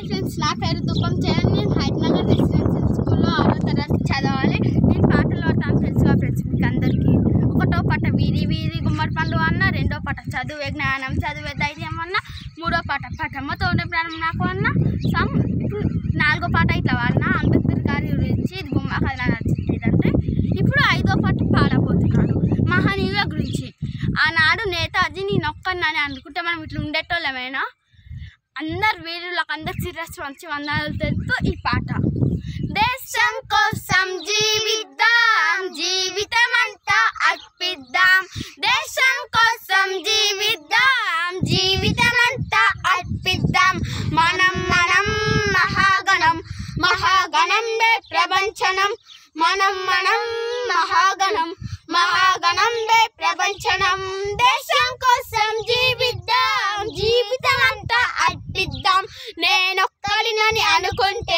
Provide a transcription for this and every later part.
friends నా పేరు దుఃఖం చేయని నేను హైదరాబాద్ రెసిడెన్షియల్ స్కూల్లో ఆరో తరగతి చదవాలి నేను పాటలు పాడతాను తెలుసుగా ఫ్రెండ్స్ మీకు అందరికీ ఒకటో పాట వీరి వీరి గుమ్మడి పండు అన్న రెండో పాట చదువే జ్ఞానం చదివే ధైర్యం అన్న మూడో పాట పటమ్మ తోడే ప్రాణం నాకు అన్న సమ్ ఇప్పుడు నాలుగో పాట ఇట్లా వాడిన అంబేద్కర్ గారి గురించి ఇది గుమ్మ కథ నచ్చిందంటే ఇప్పుడు ఐదో పాట పాడబోతున్నాడు మహనీయుల గురించి ఆనాడు నేతాజీ నేను ఒక్కన్నాని అనుకుంటే మనం ఇట్లా ఉండేటోళ్ళమేనా అందరు వీరులకు అందరు సీరియస్ మంచి వందనాలు తెలుపుతూ ఈ పాట దేశం కోసం జీవిద్దాం జీవితం అంతా అర్పిద్దాం దేశం కోసం జీవిద్దాం జీవితం అంతా అర్పిద్దాం మనం మనం మహాగణం మహాగణం దే ప్రపంచనం మనం మనం మహాగణం మహాగణం దే ప్రపంచనం దేశం కోసం జీవిద్దాం జీవితం అంతా అర్పిద్దాం నేనొక్కడినని అనుకుంటే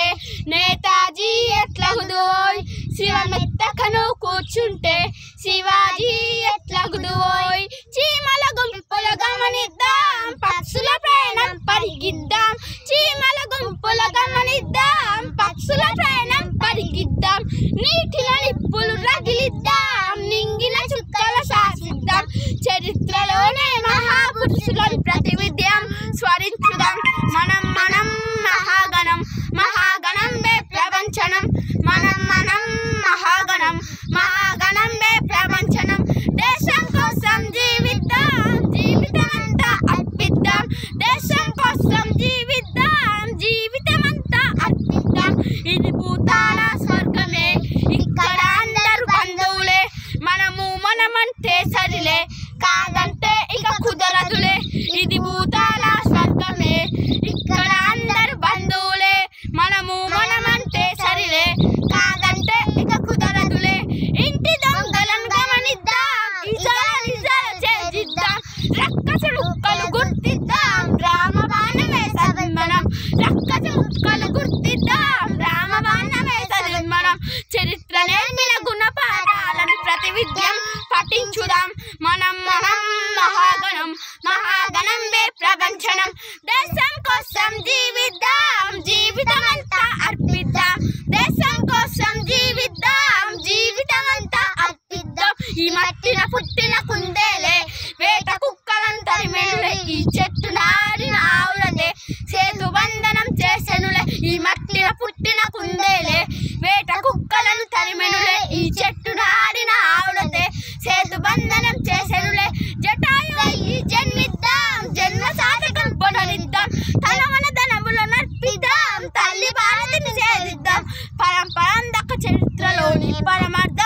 నేతాజీ ఎట్లగుదోయ్ శివమెత్తకను కూర్చుంటే శివాజీ ఎట్లగుదోయ్ చీమల గుంపుల గమనిద్దాం పక్షుల ప్రయాణం పరిగిద్దాం చీమల గుంపుల గమనిద్దాం పక్షుల ప్రయాణం పరిగిద్దాం నీటిలో నిప్పులు రగిలిద్దాం నింగిన చుక్కల శాసిద్దాం చరిత్రలోనే మహాపురుషులను ప్రతివిద్యం స్మరించుదాం మనం మనం మహాగణం మహాగణం వే ప్రపంచనం మనం మనం మహాగణం మహాగణం వే ప్రపంచనం దేశం కోసం జీవిద్దాం జీవితం అంతా అర్పిద్దాం దేశం కోసం జీవిద్దాం జీవితం అంతా అర్పిద్దాం ఇది భూతాల స్వర్గమే ఇక్కడ అందరు బంధువులే మనము మనమంటే సరిలే కాదంటే ఇక కుదరదులే ఇది భూతాల స్వర్గమే ఇక్కడ అందరు బంధువులే మనము మనమంటే సరిలే కాదంటే ఇక కుదరదులే ఇంటి దొంగలను గమనిద్దాం ఇజాల నిజాల చేజిద్దాం రక్కసి ముక్కలు గుర్తిద్దాం రామ బాణం వేసది మనం రక్కసి ముక్కలు గుర్తిద్దాం రామ బాణం వేసది మనం చరిత్ర నేర్పిన గుణపాఠాలను ప్రతివిద్యం పఠించుదాం మనం మనం మహాగణం మహాగణం వే ప్రపంచనం దేశం కోసం జీవిద్దాం జీవితం అంతా అర్పిద్దాం దేశం కోసం జీవిద్దాం జీవితం అంతా అర్పిద్దాం ఈ మట్టిన పుట్టిన కుందేలే వేట కుక్కలను తరిమేనులే ఈ చెట్టు నారిన ఆవులదే సేతు బంధనం చేసెనులే ఈ మట్టిన పుట్టిన కుందేలే వేట కుక్కలను తరిమెనులే ఈ చెట్టు నారిన ఆవులదే సేతు బంధనం చేసెనులే జటాయు ఈ జన్మిద్దాం జన్మ సాధకం పొనరిద్దాం తన మన ధనములో నర్పిద్దాం తల్లి భారతిని చేరిద్దాం పరంపరందక చరిత్రలోని పరమార్థ